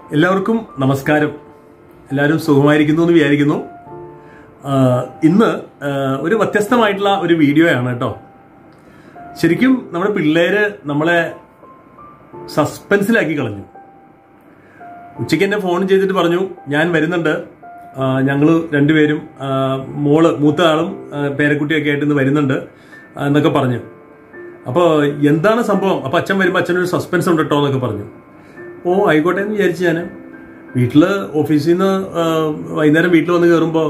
എല്ലാവർക്കും നമസ്കാരം എല്ലാവരും സുഖമായിരിക്കുന്നു എന്ന് വിചാരിക്കുന്നു ആ, ഇന്ന് ആ, ഒരു വ്യത്യസ്തമായിട്ടുള്ള ഒരു വീഡിയോയാണ് കേട്ടോ ശരിക്കും നമ്മുടെ പിള്ളേര് നമ്മളെ സസ്പെൻസിലാക്കി കളഞ്ഞു ഉച്ചയ്ക്ക് എന്നെ ഫോൺ ചെയ്തിട്ട് പറഞ്ഞു ഞാൻ വരുന്നുണ്ട് ഞങ്ങൾ രണ്ടുപേരും ആ, മോള് മൂത്ത ആളും ആ, പേരക്കുട്ടിയൊക്കെ ആയിട്ട് ഇന്ന് വരുന്നുണ്ട് ആ, എന്നൊക്കെ പറഞ്ഞു അപ്പോൾ എന്താണ് സംഭവം അപ്പോൾ അച്ഛൻ വരുമ്പോൾ അച്ഛനൊരു സസ്പെൻസ് ഉണ്ട് കേട്ടോ എന്നൊക്കെ പറഞ്ഞു ഓ ആയിക്കോട്ടെ എന്ന് വിചാരിച്ചു ഞാൻ വീട്ടിൽ ഓഫീസിൽ നിന്ന് വൈകുന്നേരം വീട്ടിൽ വന്ന് കയറുമ്പോൾ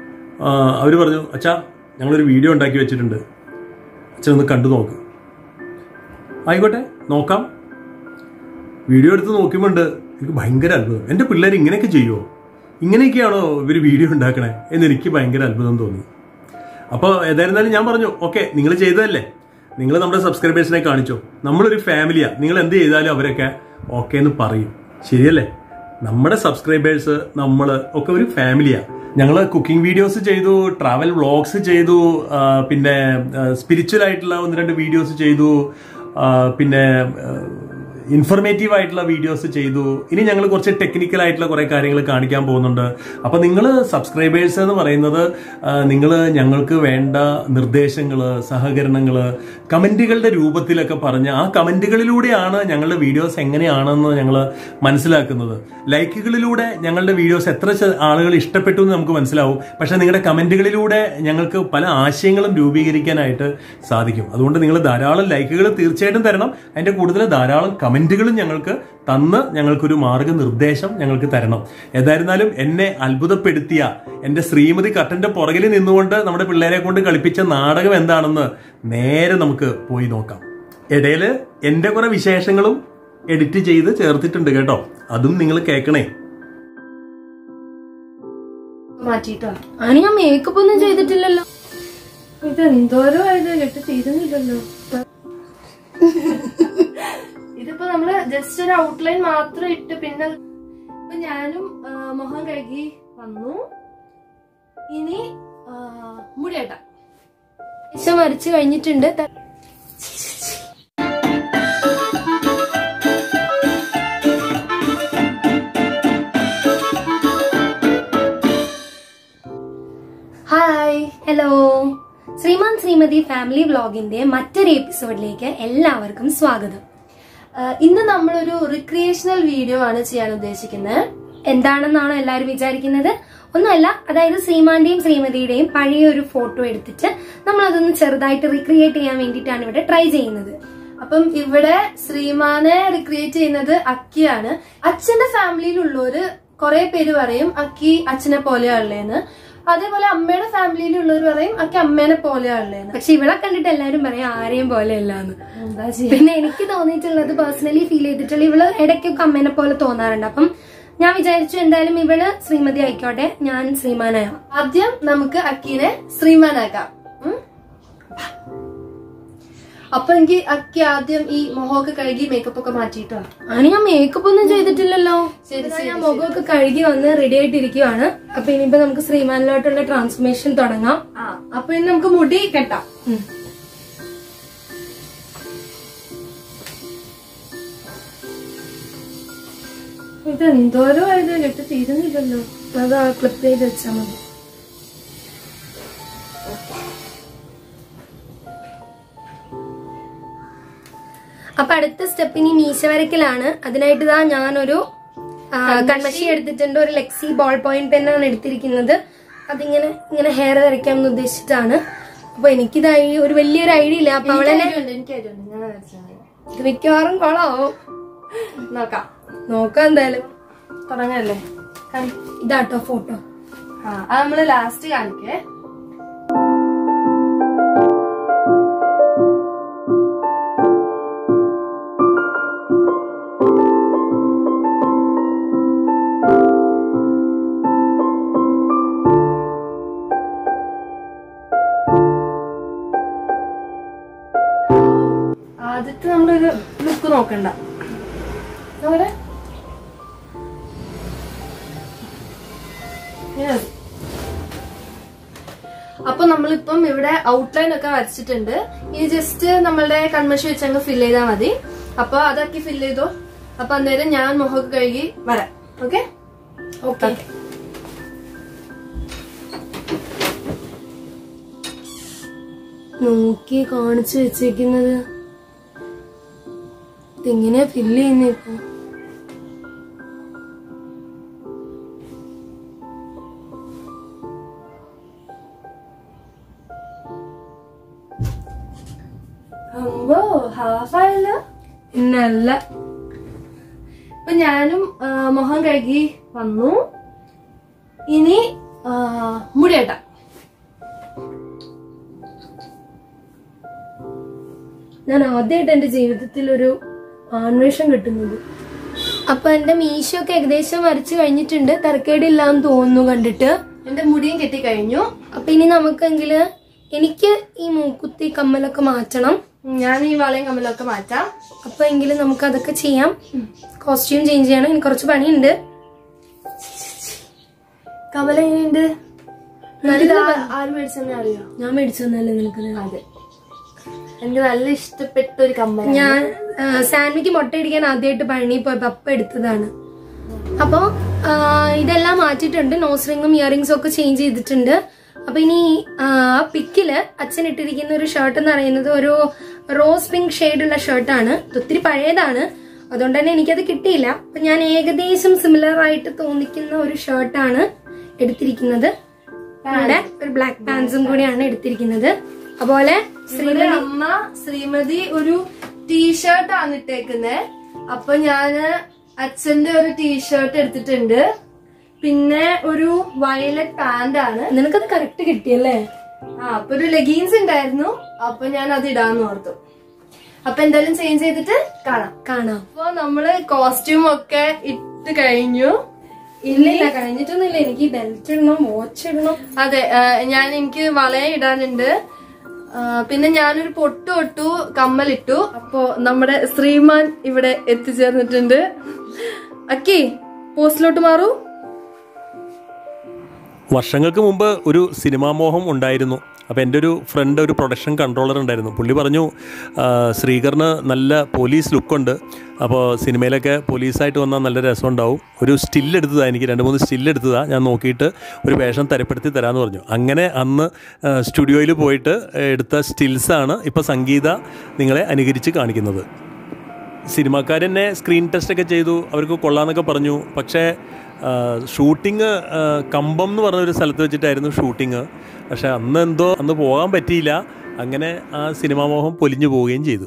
അവർ പറഞ്ഞു അച്ഛാ ഞങ്ങളൊരു വീഡിയോ ഉണ്ടാക്കി വെച്ചിട്ടുണ്ട് അച്ഛൻ ഒന്ന് കണ്ടു നോക്ക് ആയിക്കോട്ടെ നോക്കാം വീഡിയോ എടുത്ത് നോക്കുമ്പോണ്ട് എനിക്ക് ഭയങ്കര അത്ഭുതം എൻ്റെ പിള്ളേർ ഇങ്ങനെയൊക്കെ ചെയ്യുമോ ഇങ്ങനെയൊക്കെയാണോ ഇവർ വീഡിയോ ഉണ്ടാക്കണേ എന്ന് എനിക്ക് ഭയങ്കര അത്ഭുതം തോന്നി അപ്പോൾ ഏതായിരുന്നാലും ഞാൻ പറഞ്ഞു ഓക്കെ നിങ്ങൾ ചെയ്തതല്ലേ നിങ്ങൾ നമ്മുടെ സബ്സ്ക്രൈബേഴ്സിനെ കാണിച്ചോ നമ്മളൊരു ഫാമിലിയാ നിങ്ങൾ എന്ത് ചെയ്താലും അവരൊക്കെ ഓക്കെ എന്ന് പറയും ശരിയല്ലേ നമ്മുടെ സബ്സ്ക്രൈബേഴ്സ് നമ്മൾ ഒക്കെ ഒരു ഫാമിലിയാ ഞങ്ങൾ കുക്കിംഗ് വീഡിയോസ് ചെയ്തു ട്രാവൽ വ്ളോഗ്സ് ചെയ്തു ആ, പിന്നെ സ്പിരിച്വൽ ആയിട്ടുള്ള ഒന്ന് രണ്ട് വീഡിയോസ് ചെയ്തു ആ, പിന്നെ ഇൻഫർമേറ്റീവ് ആയിട്ടുള്ള വീഡിയോസ് ചെയ്തു ഇനി ഞങ്ങൾ കുറച്ച് ടെക്നിക്കൽ ആയിട്ടുള്ള കുറെ കാര്യങ്ങൾ കാണിക്കാൻ പോകുന്നുണ്ട് അപ്പൊ നിങ്ങൾ സബ്സ്ക്രൈബേഴ്സ് എന്ന് പറയുന്നത് നിങ്ങൾ ഞങ്ങൾക്ക് വേണ്ട നിർദ്ദേശങ്ങൾ സഹകരണങ്ങൾ കമന്റുകളുടെ രൂപത്തിലൊക്കെ പറഞ്ഞ് ആ കമന്റുകളിലൂടെയാണ് ഞങ്ങളുടെ വീഡിയോസ് എങ്ങനെയാണെന്ന് ഞങ്ങൾ മനസ്സിലാക്കുന്നത് ലൈക്കുകളിലൂടെ ഞങ്ങളുടെ വീഡിയോസ് എത്ര ച- ആളുകൾ ഇഷ്ടപ്പെട്ടു എന്ന് നമുക്ക് മനസ്സിലാവും പക്ഷെ നിങ്ങളുടെ കമന്റുകളിലൂടെ ഞങ്ങൾക്ക് പല ആശയങ്ങളും രൂപീകരിക്കാനായിട്ട് സാധിക്കും അതുകൊണ്ട് നിങ്ങൾ ധാരാളം ലൈക്കുകൾ തീർച്ചയായിട്ടും തരണം അതിന്റെ കൂടുതൽ ധാരാളം കമന്റുകളും ഞങ്ങൾക്ക് തന്ന് ഞങ്ങൾക്കൊരു മാർഗനിർദ്ദേശം ഞങ്ങൾക്ക് തരണം ഏതായിരുന്നാലും എന്നെ അത്ഭുതപ്പെടുത്തിയ എന്റെ ശ്രീമതി കട്ടന്റെ പുറകിൽ നിന്നുകൊണ്ട് നമ്മുടെ പിള്ളേരെ കൊണ്ട് കളിപ്പിച്ച നാടകം എന്താണെന്ന് നേരെ നമുക്ക് പോയി നോക്കാം ഇടയില് എന്റെ കുറെ വിശേഷങ്ങളും എഡിറ്റ് ചെയ്ത് ചേർത്തിട്ടുണ്ട് കേട്ടോ അതും നിങ്ങൾ കേൾക്കണേ മാറ്റിട്ടോ അതിന് ഞാൻ മേക്കപ്പ് ഒന്നും ചെയ്തിട്ടില്ലല്ലോ ഇത് എന്തോരോ ആയത് കെട്ടി തീരുന്നില്ലല്ലോ ഇതിപ്പോ നമ്മള് ജസ്റ്റ് ഒരു ഔട്ട്ലൈൻ മാത്രം ഇട്ട് പിന്നെ ഇപ്പൊ ഞാനും ആ, മുഖം കഴുകി വന്നു ഇനി ആ, മുടിയേട്ട ദിശ വരച്ച് കഴിഞ്ഞിട്ടുണ്ട് ത- ഹായ് ഹലോ ശ്രീമാൻ ശ്രീമതി ഫാമിലി വ്ലോഗിന്റെ മറ്റൊരു എപ്പിസോഡിലേക്ക് എല്ലാവർക്കും സ്വാഗതം ആ, ഇന്ന് നമ്മളൊരു റിക്രിയേഷണൽ വീഡിയോ ആണ് ചെയ്യാൻ ഉദ്ദേശിക്കുന്നത് എന്താണെന്നാണോ എല്ലാവരും വിചാരിക്കുന്നത് ഒന്നുമല്ല അതായത് ശ്രീമാന്റെയും ശ്രീമതിയുടെയും പഴയ ഒരു ഫോട്ടോ എടുത്തിട്ട് നമ്മൾ അതൊന്ന് ചെറുതായിട്ട് റിക്രിയേറ്റ് ചെയ്യാൻ വേണ്ടിയിട്ടാണ് ഇവിടെ ട്രൈ ചെയ്യുന്നത് അപ്പം ഇവിടെ ശ്രീമാനെ റിക്രിയേറ്റ് ചെയ്യുന്നത് അക്കിയാണ് അച്ഛന്റെ ഫാമിലിയിലുള്ളവര് കുറെ പേര് പറയും അക്കി അച്ഛനെ പോലെയുള്ളേന്ന് അതേപോലെ അമ്മയുടെ ഫാമിലിയിലുള്ളവർ പറയും അക്കി അമ്മേനെ പോലെയുള്ളേന്ന് പക്ഷെ ഇവിടെ കണ്ടിട്ട് എല്ലാരും പറയാം ആരെയും പോലെ അല്ലാന്ന് എന്താ ചെയ്യാ പിന്നെ എനിക്ക് തോന്നിയിട്ടുള്ളത് പേഴ്സണലി ഫീൽ ചെയ്തിട്ടുള്ള ഇവള് ഇടയ്ക്കൊക്കെ അമ്മേനെ പോലെ തോന്നാറുണ്ട് അപ്പം ഞാൻ വിചാരിച്ചു എന്തായാലും ഇവള് ശ്രീമതി ആയിക്കോട്ടെ ഞാൻ ശ്രീമാനായ ആദ്യം നമുക്ക് അക്കീനെ ശ്രീമാനാക്കാം ഉം? അപ്പൊ എനിക്ക് അക്കി ആദ്യം ഈ മൊഹമൊക്കെ കഴുകി മേക്കപ്പ് ഒക്കെ മാറ്റിയിട്ടോ അതിന് ഞാൻ മേക്കപ്പ് ഒന്നും ചെയ്തിട്ടില്ലല്ലോ ശരി, ഇതാ ഞാൻ മുഖമൊക്കെ കഴുകി വന്ന് റെഡി ആയിട്ടിരിക്കുവാണ് അപ്പൊ ഇനിയിപ്പോ നമുക്ക് ശ്രീമാനിലോട്ടുള്ള ട്രാൻസ്ഫോർമേഷൻ തുടങ്ങാം ആ അപ്പൊ ഇനി നമുക്ക് മുടി കെട്ടാം ഉം. ഇത് എന്തോരോ ആയത് കെട്ടി തീരുന്നില്ലല്ലോ അത് ക്ലിപ്പ് ചെയ്ത് വെച്ചാൽ മതി അപ്പൊ അടുത്ത സ്റ്റെപ്പ് ഇനി മീശ വരയ്ക്കലാണ് അതിനായിട്ട് ഇതാ ഞാനൊരു ആ, കൺമഷി എടുത്തിട്ടുണ്ട് ഒരു ലെക്സി ബോൾ പോയിന്റ് പെന്നാണ് എടുത്തിരിക്കുന്നത് അതിങ്ങനെ ഇങ്ങനെ ഹെയർ വരയ്ക്കാമെന്ന് ഉദ്ദേശിച്ചിട്ടാണ് അപ്പൊ എനിക്കിത് ഐ- ഒരു വലിയൊരു ഐഡിയ ഇല്ല അപ്പൊ അവളെ എനിക്ക് അറിയുണ്ട് ഞാൻ വരച്ചാൽ മതി. ഇത് മിക്കവാറും കൊളാവും നോക്കാം നോക്കാം എന്തായാലും തുടങ്ങല്ലേ കാണി. ഇതാട്ടോ ഫോട്ടോ ആ അത് നമ്മള് ലാസ്റ്റ് കാണിക്കേ ആദ്യത്തെ നമ്മളൊരു ലുക്ക് നോക്കണ്ട നോക്കട്ടെ Yes. അപ്പൊ നമ്മളിപ്പം ഇവിടെ ഔട്ട്ലൈൻ ഒക്കെ വരച്ചിട്ടുണ്ട് ഇനി ജസ്റ്റ് നമ്മളുടെ കൺമഷി വെച്ച് അങ്ങ് ഫിൽ ചെയ്താൽ മതി അപ്പൊ അതൊക്കെ ഫിൽ ചെയ്തോ അപ്പൊ അന്നേരം ഞാൻ മുഖമൊക്കെ കഴുകി വരാം ഓക്കെ ഓക്കെ നോക്കി കാണിച്ചു വെച്ചേക്കുന്നത് ഇതെങ്ങനെയാ ഫില്ല് ചെയ്യുന്ന ഇപ്പൊ അമ്പോ ഹാഫ് ആയല്ലോ പിന്നല്ല അപ്പൊ ഞാനും ആ, മുഖം കഴുകി വന്നു ഇനി ആ, മുടിയേട്ടാ ഞാൻ ആദ്യമായിട്ട് എന്റെ ജീവിതത്തിൽ ഒരു ആൺവേഷം കിട്ടുന്നത് അപ്പൊ എന്റെ മീശയൊക്കെ ഏകദേശം വരച്ചു കഴിഞ്ഞിട്ടുണ്ട് തിരക്കേടില്ലാന്ന് തോന്നുന്നു കണ്ടിട്ട് എന്റെ മുടിയും കെട്ടി കഴിഞ്ഞു അപ്പൊ ഇനി നമുക്കെങ്കില് എനിക്ക് ഈ മൂക്കുത്തി കമ്മലൊക്കെ മാറ്റണം ഞാൻ ഈ വളയും കമ്മലൊക്കെ മാറ്റാം അപ്പൊ എങ്കിലും നമുക്ക് അതൊക്കെ ചെയ്യാം കോസ്റ്റ്യൂം ചേഞ്ച് ചെയ്യണം ഇനി കുറച്ച് പണിയുണ്ട് കമല എങ്ങനെയുണ്ട് ഇത് ആ- ആര് മേടിച്ചെന്ന് അറിയോ ഞാൻ മേടിച്ചു തന്നല്ലേ നിനക്ക് അതെ എനിക്ക് നല്ല ഇഷ്ടപ്പെട്ട ഒരു കമ്മല ഞാൻ ആ, സാൻവിക്ക് മുട്ടയടിക്കാൻ ആദ്യമായിട്ട് പഴനി പോയപ്പോ അപ്പ എടുത്തതാണ് അപ്പൊ ആ, ഇതെല്ലാം മാറ്റിയിട്ടുണ്ട് നോസ് റിങ്ങും ഇയറിങ്സും ഒക്കെ ചേഞ്ച് ചെയ്തിട്ടുണ്ട് അപ്പൊ ഇനി ആ പിക്കില് അച്ഛൻ ഇട്ടിരിക്കുന്ന ഒരു ഷർട്ട് എന്ന് പറയുന്നത് ഒരു റോസ് പിങ്ക് ഷെയ്ഡുള്ള ഷർട്ടാണ് ഒത്തിരി പഴയതാണ് അതുകൊണ്ട് തന്നെ എനിക്കത് കിട്ടിയില്ല അപ്പൊ ഞാൻ ഏകദേശം സിമിലർ ആയിട്ട് തോന്നിക്കുന്ന ഒരു ഷർട്ടാണ് എടുത്തിരിക്കുന്നത് ഇവിടെ ഒരു ബ്ലാക്ക് പാൻസും കൂടിയാണ് എടുത്തിരിക്കുന്നത് അതുപോലെ ഇവിടെ അമ്മ ശ്രീമതി ഒരു ടീഷർട്ട് ആണ് ഇട്ടേക്കുന്നത് അപ്പൊ ഞാന് അച്ഛന്റെ ഒരു ടീഷർട്ട് എടുത്തിട്ടുണ്ട് പിന്നെ ഒരു വയലറ്റ് പാന്റ് ആണ് നിനക്കത് കറക്റ്റ് കിട്ടിയല്ലേ ആ അപ്പൊ ഒരു ലെഗീൻസ് ഉണ്ടായിരുന്നു അപ്പൊ ഞാൻ അത് ഇടാന്ന് ഓർത്തു അപ്പൊ എന്തായാലും ചേഞ്ച് ചെയ്തിട്ട് കാണാം കാണാം അപ്പൊ നമ്മള് കോസ്റ്റ്യൂം ഒക്കെ ഇട്ട് കഴിഞ്ഞു ഇല്ല ഇല്ല കഴിഞ്ഞിട്ടൊന്നുമില്ല എനിക്ക് ബെൽറ്റ് ഇടണം വാച്ച് ഇടണം അതെ ആ, ഞാൻ എനിക്ക് വളയ ഇടാനുണ്ട് ആ, പിന്നെ ഞാനൊരു പൊട്ടു തൊട്ടു കമ്മലിട്ടു അപ്പോ നമ്മുടെ ശ്രീമാൻ ഇവിടെ എത്തിച്ചേർന്നിട്ടുണ്ട് അക്കി പോസ്റ്റിലോട്ട് മാറൂ വർഷങ്ങൾക്ക് മുമ്പ് ഒരു സിനിമാ മോഹം ഉണ്ടായിരുന്നു അപ്പോൾ എൻ്റെ ഒരു ഫ്രണ്ട് ഒരു പ്രൊഡക്ഷൻ കൺട്രോളർ ഉണ്ടായിരുന്നു പുള്ളി പറഞ്ഞു ആ, ശ്രീകറിന് നല്ല പോലീസ് ലുക്കുണ്ട് അപ്പോൾ സിനിമയിലൊക്കെ പോലീസായിട്ട് വന്നാൽ നല്ല രസമുണ്ടാവും ഒരു സ്റ്റിൽ എടുത്തതാണ് എനിക്ക് രണ്ട് മൂന്ന് സ്റ്റിൽ എടുത്തതാണ് ഞാൻ നോക്കിയിട്ട് ഒരു വേഷം തരപ്പെടുത്തി തരാമെന്ന് പറഞ്ഞു അങ്ങനെ അന്ന് സ്റ്റുഡിയോയിൽ പോയിട്ട് എടുത്ത സ്റ്റിൽസാണ് ഇപ്പോൾ സംഗീത നിങ്ങളെ അനുകരിച്ച് കാണിക്കുന്നത് സിനിമാക്കാരെന്നെ സ്ക്രീൻ ടെസ്റ്റ് ഒക്കെ ചെയ്തു അവർക്ക് കൊള്ളാന്നൊക്കെ പറഞ്ഞു പക്ഷേ ഷൂട്ടിങ് കമ്പം എന്ന് പറഞ്ഞൊരു സ്ഥലത്ത് വെച്ചിട്ടായിരുന്നു ഷൂട്ടിങ് പക്ഷേ അന്ന് എന്തോ അന്ന് പോകാൻ പറ്റിയില്ല അങ്ങനെ ആ സിനിമാ മോഹം പൊലിഞ്ഞു പോവുകയും ചെയ്തു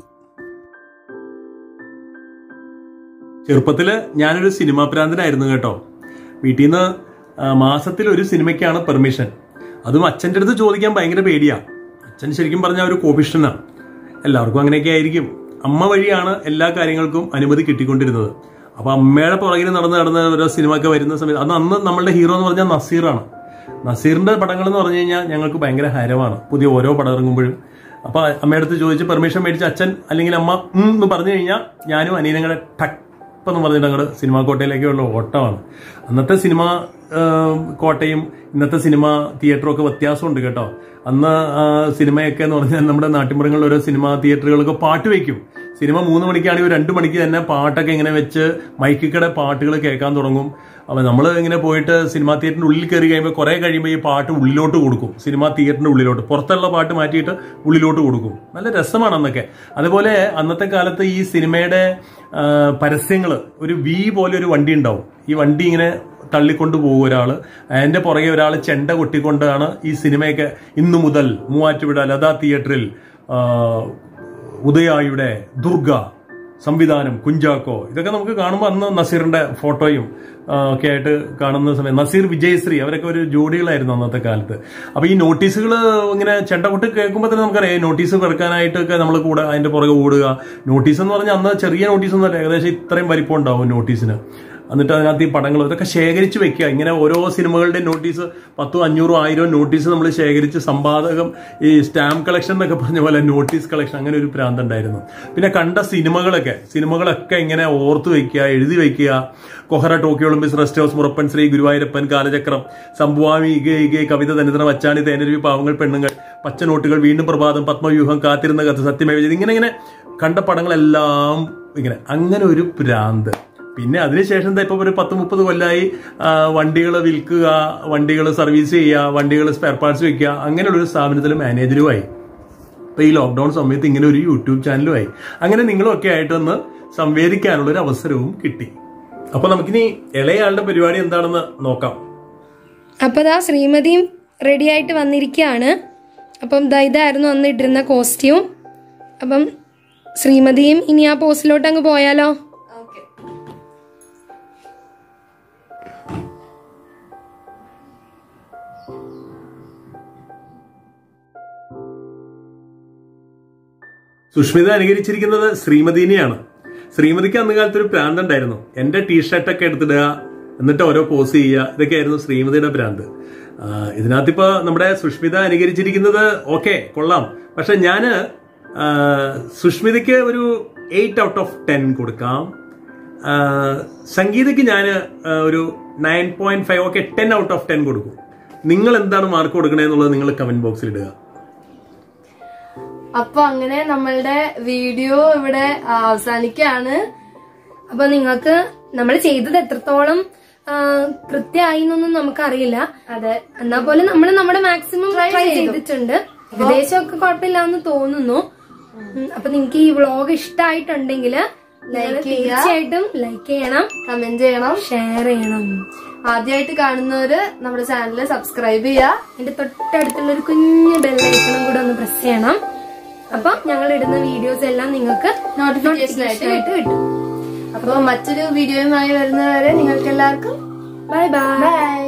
ചെറുപ്പത്തിൽ ഞാനൊരു സിനിമാ പ്രാന്തനായിരുന്നു കേട്ടോ വീട്ടിൽ നിന്ന് മാസത്തിൽ ഒരു സിനിമയ്ക്കാണ് പെർമിഷൻ അതും അച്ഛൻ്റെ അടുത്ത് ചോദിക്കാൻ ഭയങ്കര പേടിയാ അച്ഛൻ ശരിക്കും പറഞ്ഞാൽ ഒരു കോപിഷ്ടനാണ് എല്ലാവർക്കും അങ്ങനെയൊക്കെ ആയിരിക്കും അമ്മ വഴിയാണ് എല്ലാ കാര്യങ്ങൾക്കും അനുമതി കിട്ടിക്കൊണ്ടിരുന്നത് അപ്പൊ അമ്മയുടെ പുറകിൽ നടന്ന് നടന്ന് ഓരോ സിനിമ ഒക്കെ വരുന്ന സമയത്ത് അന്ന് അന്ന് നമ്മളുടെ ഹീറോ എന്ന് പറഞ്ഞാൽ നസീറാണ് നസീറിന്റെ പടങ്ങൾ എന്ന് പറഞ്ഞു കഴിഞ്ഞാൽ ഞങ്ങൾക്ക് ഭയങ്കര ഹരമാണ് പുതിയ ഓരോ പടം ഇറങ്ങുമ്പോഴും അപ്പൊ അമ്മയുടെ അടുത്ത് ചോദിച്ച് പെർമിഷൻ മേടിച്ച് അച്ഛൻ അല്ലെങ്കിൽ അമ്മ ഉം എന്ന് പറഞ്ഞു കഴിഞ്ഞാൽ ഞാനും അനിയനും കൂടെ ടക്ക് എന്ന് പറഞ്ഞിട്ട് അങ്ങോട്ട് സിനിമാ കോട്ടയിലേക്കുള്ള ഓട്ടമാണ് അന്നത്തെ സിനിമ ഏം, കോട്ടയും ഇന്നത്തെ സിനിമ തിയേറ്ററും ഒക്കെ വ്യത്യാസമുണ്ട് കേട്ടോ അന്ന് ആ, സിനിമയൊക്കെ എന്ന് പറഞ്ഞാൽ നമ്മുടെ നാട്ടിൻപുറങ്ങളിൽ ഓരോ സിനിമ തിയേറ്ററുകളൊക്കെ പാട്ട് വെക്കും സിനിമ മൂന്ന് മണിക്കാണെങ്കിൽ ഒരു രണ്ട് മണിക്ക് തന്നെ പാട്ടൊക്കെ ഇങ്ങനെ വെച്ച് മൈക്കിക്കടെ പാട്ടുകൾ കേൾക്കാൻ തുടങ്ങും അപ്പോൾ നമ്മൾ ഇങ്ങനെ പോയിട്ട് സിനിമാ തിയേറ്ററിന്റെ ഉള്ളിൽ കയറി കഴിയുമ്പോൾ കുറേ കഴിയുമ്പോൾ ഈ പാട്ട് ഉള്ളിലോട്ട് കൊടുക്കും സിനിമാ തിയേറ്ററിന്റെ ഉള്ളിലോട്ട് പുറത്തുള്ള പാട്ട് മാറ്റിയിട്ട് ഉള്ളിലോട്ട് കൊടുക്കും നല്ല രസമാണ് അന്നൊക്കെ അതുപോലെ അന്നത്തെ കാലത്ത് ഈ സിനിമയുടെ പരസ്യങ്ങൾ ഒരു വി പോലെ ഒരു വണ്ടി ഉണ്ടാവും ഈ വണ്ടി ഇങ്ങനെ തള്ളിക്കൊണ്ട് പോകും ഒരാൾ അതിന്റെ പുറകെ ഒരാൾ ചെണ്ട കൊട്ടിക്കൊണ്ടാണ് ഈ സിനിമയൊക്കെ ഇന്നു മുതൽ മൂവാറ്റുപുഴ ലതാ തിയേറ്ററിൽ ആ, ഉദയായുടെ ദുർഗ സംവിധാനം കുഞ്ചാക്കോ ഇതൊക്കെ നമുക്ക് കാണുമ്പോൾ അന്ന് നസീറിന്റെ ഫോട്ടോയും ആ, ഒക്കെ ആയിട്ട് കാണുന്ന സമയം നസീർ വിജയശ്രീ അവരൊക്കെ ഒരു ജോഡികളായിരുന്നു അന്നത്തെ കാലത്ത് അപ്പൊ ഈ നോട്ടീസുകൾ ഇങ്ങനെ ചെണ്ടകൊട്ട് കേൾക്കുമ്പോൾ തന്നെ നമുക്കറിയാം ഈ നോട്ടീസ് പെറുക്കാനായിട്ടൊക്കെ നമ്മൾ കൂടെ അതിന്റെ പുറകെ ഓടുക നോട്ടീസ് എന്ന് പറഞ്ഞാൽ അന്ന് ചെറിയ നോട്ടീസ് ഒന്നും അല്ല ഏകദേശം ഇത്രയും വലിപ്പം ഉണ്ടാവും നോട്ടീസിന് എന്നിട്ട് അതിനകത്ത് ഈ പടങ്ങൾ ഇതൊക്കെ ശേഖരിച്ച് വെക്കുക ഇങ്ങനെ ഓരോ സിനിമകളുടെ നോട്ടീസ് പത്തോ അഞ്ഞൂറോ ആയിരോ നോട്ടീസ് നമ്മൾ ശേഖരിച്ച് സമ്പാദകം ഈ സ്റ്റാമ്പ് കളക്ഷൻ എന്നൊക്കെ പറഞ്ഞ പോലെ നോട്ടീസ് കളക്ഷൻ അങ്ങനെ ഒരു പ്രാന്ത് ഉണ്ടായിരുന്നു പിന്നെ കണ്ട സിനിമകളൊക്കെ സിനിമകളൊക്കെ ഇങ്ങനെ ഓർത്ത് വെക്കുക എഴുതി വെക്കുക കൊഹറ ടോക്കിയോ ഒളിമ്പിക്സ് റെസ്റ്റ് ഹൗസ് മുറപ്പൻ ശ്രീ ഗുരുവായൂരപ്പൻ കാലചക്രം സംഭവാമി ഇഗേ ഇഗേ കവിത തനിതന വച്ചാണി തേനരുവി പാവങ്ങൾ പെണ്ണുങ്ങൾ പച്ച നോട്ടുകൾ വീണ്ടും പ്രഭാതം പത്മവ്യൂഹം കാത്തിരുന്ന കഥ സത്യമേവ ചെയ്ത് ഇങ്ങനെ ഇങ്ങനെ കണ്ട പടങ്ങളെല്ലാം ഇങ്ങനെ അങ്ങനെ ഒരു പ്രാന്ത് പിന്നെ അതിനുശേഷം ദാ ഇപ്പൊ ഒരു പത്ത് മുപ്പത് കൊല്ലമായി വണ്ടികൾ വിൽക്കുക വണ്ടികൾ സർവീസ് ചെയ്യുക വണ്ടികൾ സ്പെയർ പാർട്സ് വെക്കുക അങ്ങനെയുള്ള ഒരു സ്ഥാപനത്തിൽ മാനേജറുമായി ഇപ്പൊ ഈ ലോക്ക്ഡൌൺ സമയത്ത് ഇങ്ങനെ ഒരു യൂട്യൂബ് ചാനലുമായി അങ്ങനെ നിങ്ങളൊക്കെ ആയിട്ടൊന്ന് സംവേദിക്കാനുള്ള ഒരു അവസരവും കിട്ടി അപ്പൊ നമുക്കിനി ഇളയാളുടെ പരിപാടി എന്താണെന്ന് നോക്കാം അപ്പൊ ദാ ശ്രീമതിയും റെഡി ആയിട്ട് വന്നിരിക്കുകയാണ് അപ്പം ദാ ഇതായിരുന്നു അന്ന് ഇട്ടിരുന്ന കോസ്റ്റ്യൂം അപ്പം ശ്രീമതിയും ഇനി ആ പോസ്റ്റിലോട്ട് അങ്ങ് പോയാലോ ഓക്കെ സുഷ്മിത അനുകരിച്ചിരിക്കുന്നത് ശ്രീമതിനെയാണ് ശ്രീമതിക്ക് അന്ന് കാലത്ത് ഒരു പ്രാന്ത് ഉണ്ടായിരുന്നു എന്റെ ടീഷർട്ടൊക്കെ എടുത്തിടുക എന്നിട്ട് ഓരോ പോസ് ചെയ്യുക ഇതൊക്കെയായിരുന്നു ശ്രീമതിയുടെ ഭ്രാന്ത് ആ, ഇതിനകത്തിപ്പോ നമ്മുടെ സുഷ്മിത അനുകരിച്ചിരിക്കുന്നത് ഓക്കെ കൊള്ളാം പക്ഷെ ഞാന് ആ, സുഷ്മിതയ്ക്ക് ഒരു എയ്റ്റ് ഔട്ട് ഓഫ് ടെൻ കൊടുക്കാം ആ, സംഗീതയ്ക്ക് ഞാൻ ഒരു nine point five okay ten out of ten കൊടുക്കും നിങ്ങൾ എന്താണ് മാർക്ക് കൊടുക്കണേന്നുള്ളത് നിങ്ങൾ കമന്റ് ബോക്സിൽ ഇടുക അപ്പൊ അങ്ങനെ നമ്മളുടെ വീഡിയോ ഇവിടെ അവസാനിക്കാണ് അപ്പൊ നിങ്ങൾക്ക് നമ്മൾ ചെയ്തത് എത്രത്തോളം ആ, കൃത്യമായി എന്നൊന്നും നമുക്കറിയില്ല അതെ എന്നാ പോലെ നമ്മൾ നമ്മുടെ മാക്സിമം Try ട്രൈ ചെയ്തു. ചെയ്തിട്ടുണ്ട് ഏകദേശമൊക്കെ കുഴപ്പമില്ല എന്ന് തോന്നുന്നു ഉം, അപ്പൊ നിങ്ങൾക്ക് ഈ വ്ളോഗ് ഇഷ്ടമായിട്ടുണ്ടെങ്കിൽ Like ചെയ്യുക. തീർച്ചയായിട്ടും ലൈക്ക് ചെയ്യണം കമന്റ് ചെയ്യണം ഷെയർ ചെയ്യണം ആദ്യമായിട്ട് കാണുന്നവര് നമ്മുടെ ചാനൽ സബ്സ്ക്രൈബ് ചെയ്യുക എന്റെ തൊട്ടടുത്തുള്ള ഒരു കുഞ്ഞു ബെല്ലൈക്കണും കൂടെ ഒന്ന് പ്രസ് ചെയ്യണം അപ്പൊ ഞങ്ങൾ ഇടുന്ന വീഡിയോസ് എല്ലാം നിങ്ങൾക്ക് നോട്ടിഫിക്കേഷൻ ആയിട്ട് ആയിട്ട് കിട്ടും അപ്പൊ മറ്റൊരു വീഡിയോയുമായി വരുന്നവരെ നിങ്ങൾക്ക് എല്ലാവർക്കും ബൈ ബൈ ബൈ